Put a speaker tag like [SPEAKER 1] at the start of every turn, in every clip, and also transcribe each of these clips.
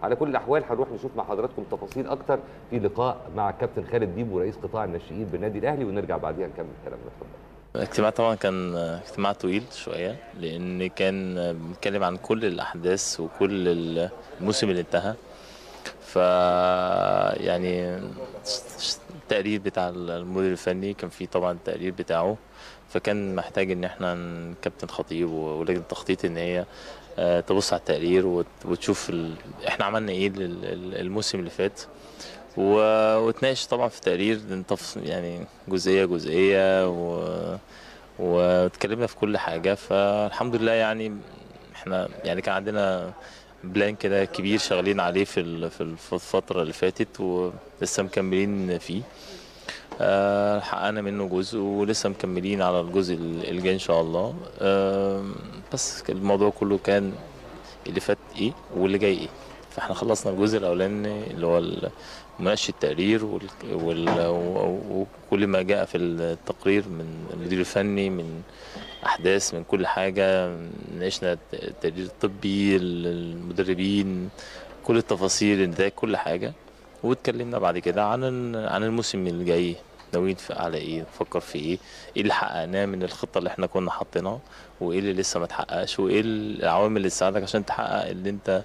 [SPEAKER 1] على كل الاحوال هنروح نشوف مع حضراتكم تفاصيل اكتر في لقاء مع الكابتن خالد ديب ورئيس قطاع الناشئين بالنادي الاهلي ونرجع بعديها نكمل كلامنا اتفضل
[SPEAKER 2] الاجتماع طبعا كان اجتماع طويل شويه لان كان بنتكلم عن كل الاحداث وكل الموسم اللي انتهى ف يعني التقرير بتاع المدير الفني كان فيه طبعا التقرير بتاعه فكان محتاج ان احنا كابتن خطيب ولجنه التخطيط ان هي آه، تبص على التقرير وت- وتشوف ال... احنا عملنا ايه لل- ال- الموسم اللي فات و... وتناقش طبعا في التقرير نتف... يعني جزئيه جزئيه و... واتكلمنا في كل حاجه فالحمد لله يعني احنا يعني كان عندنا بلان كده كبير شغالين عليه في ال- في الف- الفتره اللي فاتت ولسه مكملين فيه آه، حققنا منه جزء ولسه مكملين على الجزء ال- الجاي ان شاء الله آم، بس الموضوع كله كان اللي فات ايه واللي جاي ايه فاحنا خلصنا الجزء الاولاني اللي هو ال- مناقشه التقرير وال- وال- و- وكل ما جاء في التقرير من المدير الفني من احداث من كل حاجه ناقشنا التقرير الطبي المدربين كل التفاصيل النتائج كل حاجه واتكلمنا بعد كده عن ال- عن الموسم اللي جاي ناويين في- على ايه نفكر في ايه ايه اللي حققناه من الخطه اللي احنا كنا حاطينها وايه اللي لسه ما اتحققش وايه العوامل اللي تساعدك عشان تحقق اللي انت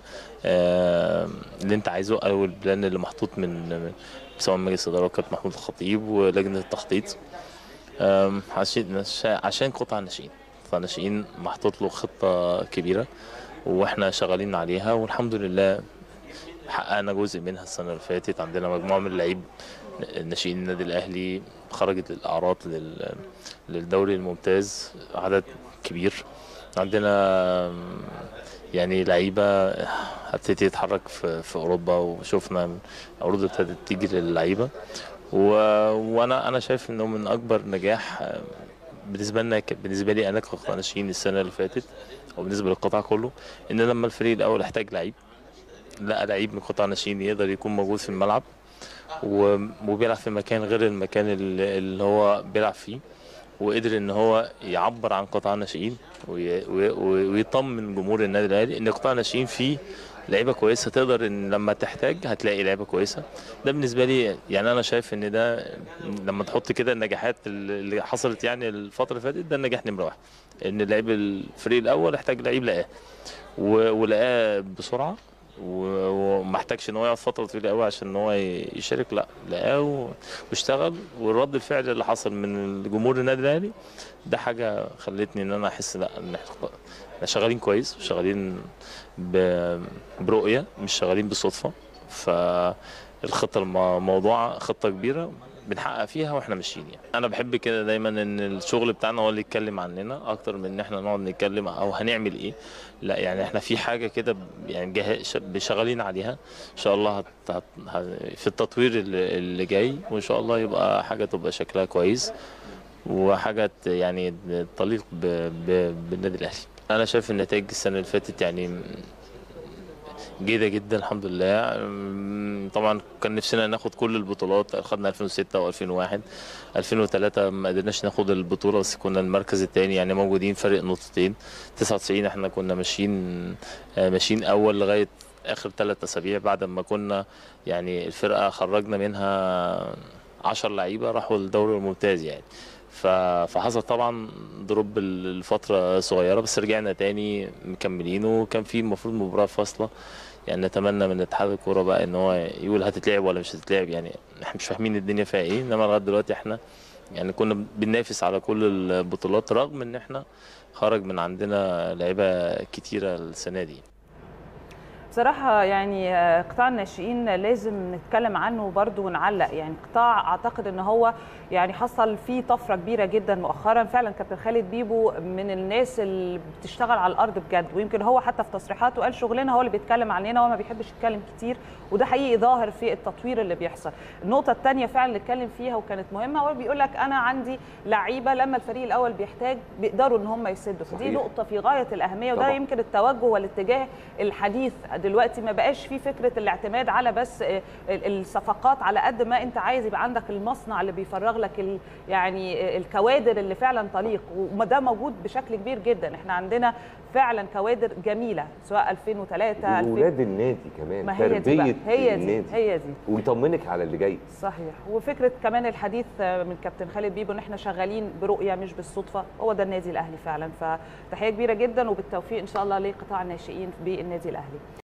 [SPEAKER 2] آه اللي انت عايزه او البلان اللي محطوط من من- سواء مجلس الاداره كابتن محمود الخطيب ولجنه التخطيط آم، عشان عشان قطاع الناشئين قطاع الناشئين محطوط له خطه كبيره واحنا شغالين عليها والحمد لله حققنا جزء منها السنه اللي فاتت عندنا مجموعه من اللعيب ناشئين النادي الاهلي خرجت للاعراض لل- للدوري الممتاز عدد كبير عندنا آم، يعني لعيبه هتبتدي تتحرك في, في اوروبا وشفنا عروض ابتدت تيجي للعيبه و... وانا انا شايف انه من اكبر نجاح آم، بالنسبه لنا ك- بالنسبه لي انا كقطاع ناشئين السنه اللي فاتت او بالنسبه للقطاع كله ان لما الفريق الاول احتاج لعيب لقى لعيب من قطاع ناشئين يقدر يكون موجود في الملعب و- وبيلعب في مكان غير المكان اللي اللي هو بيلعب فيه وقدر ان هو يعبر عن قطاع الناشئين وي- وي- وي- ويطمن جمهور النادي الاهلي ان قطاع الناشئين فيه لعيبه كويسه تقدر ان لما تحتاج هتلاقي لعيبه كويسه ده بالنسبه لي يعني انا شايف ان ده لما تحط كده النجاحات اللي حصلت يعني الفتره اللي فاتت ده النجاح نمره واحد ان لعيب الفريق الاول احتاج لعيب لقاه و- ولقاه بسرعه و- وما احتاجش ان هو يقعد فتره طويله قوي عشان ان هو ي- يشارك لا لقاه و- واشتغل والرد الفعل اللي حصل من جمهور النادي الاهلي ده حاجه خلتني ان انا احس لا ان احنا إحنا شغالين كويس وشغالين ب- برؤيه مش شغالين بالصدفه فالخطه الموضوع خطه كبيره بنحقق فيها واحنا ماشيين يعني انا بحب كده دايما ان الشغل بتاعنا هو اللي يتكلم عننا اكتر من ان احنا نقعد نتكلم او هنعمل ايه لا يعني احنا في حاجه كده ب- يعني جاه- ش- شغالين عليها ان شاء الله هت هت ه- في التطوير اللي, اللي جاي وان شاء الله يبقى حاجه تبقى شكلها كويس وحاجه ت- يعني تليق ب- ب- بالنادي الاهلي انا شايف النتائج السنه اللي فاتت يعني جيدة جدا الحمد لله أم، طبعا كان نفسنا ناخد كل البطولات خدنا 2006 و2001 2003 ما قدرناش ناخد البطولة بس كنا المركز الثاني يعني موجودين فرق نقطتين 99 احنا كنا ماشيين آه، ماشيين اول لغاية اخر ثلاث اسابيع بعد ما كنا يعني الفرقة خرجنا منها 10 لعيبة راحوا الدوري الممتاز يعني ف- فحصل طبعا دروب الفترة صغيرة بس رجعنا تاني مكملين وكان في المفروض مباراة فاصلة يعني نتمنى من اتحاد الكورة بقى ان هو يقول هتتلعب ولا مش هتتلعب يعني احنا مش فاهمين الدنيا فيها ايه انما لغاية دلوقتي احنا يعني كنا بننافس على كل البطولات رغم ان احنا خرج من عندنا لعيبة كتيرة السنة دي
[SPEAKER 3] بصراحة يعني آه، قطاع الناشئين لازم نتكلم عنه برضو ونعلق يعني قطاع أعتقد أن هو يعني حصل فيه طفرة كبيرة جدا مؤخرا فعلا كابتن خالد بيبو من الناس اللي بتشتغل على الأرض بجد ويمكن هو حتى في تصريحاته قال شغلنا هو اللي بيتكلم عننا هو ما بيحبش يتكلم كتير وده حقيقي ظاهر في التطوير اللي بيحصل النقطة الثانية فعلا اللي اتكلم فيها وكانت مهمة هو بيقول لك أنا عندي لعيبة لما الفريق الأول بيحتاج بيقدروا إن هم يسدوا فدي
[SPEAKER 1] صحيح.
[SPEAKER 3] نقطة في غاية الأهمية وده
[SPEAKER 1] طبعاً.
[SPEAKER 3] يمكن التوجه والاتجاه الحديث دلوقتي ما بقاش في فكره الاعتماد على بس ال- الصفقات على قد ما انت عايز يبقى عندك المصنع اللي بيفرغ لك ال- يعني الكوادر اللي فعلا تليق وما ده موجود بشكل كبير جدا احنا عندنا فعلا كوادر جميله سواء 2003 2000
[SPEAKER 1] ولاد النادي كمان
[SPEAKER 3] ما هي دي بقى
[SPEAKER 1] تربيه
[SPEAKER 3] هي دي
[SPEAKER 1] النادي
[SPEAKER 3] هي دي
[SPEAKER 1] ويطمنك على اللي جاي
[SPEAKER 3] صحيح وفكره كمان الحديث من كابتن خالد بيبو ان احنا شغالين برؤيه مش بالصدفه هو ده النادي الاهلي فعلا فتحيه كبيره جدا وبالتوفيق ان شاء الله لقطاع الناشئين بالنادي الاهلي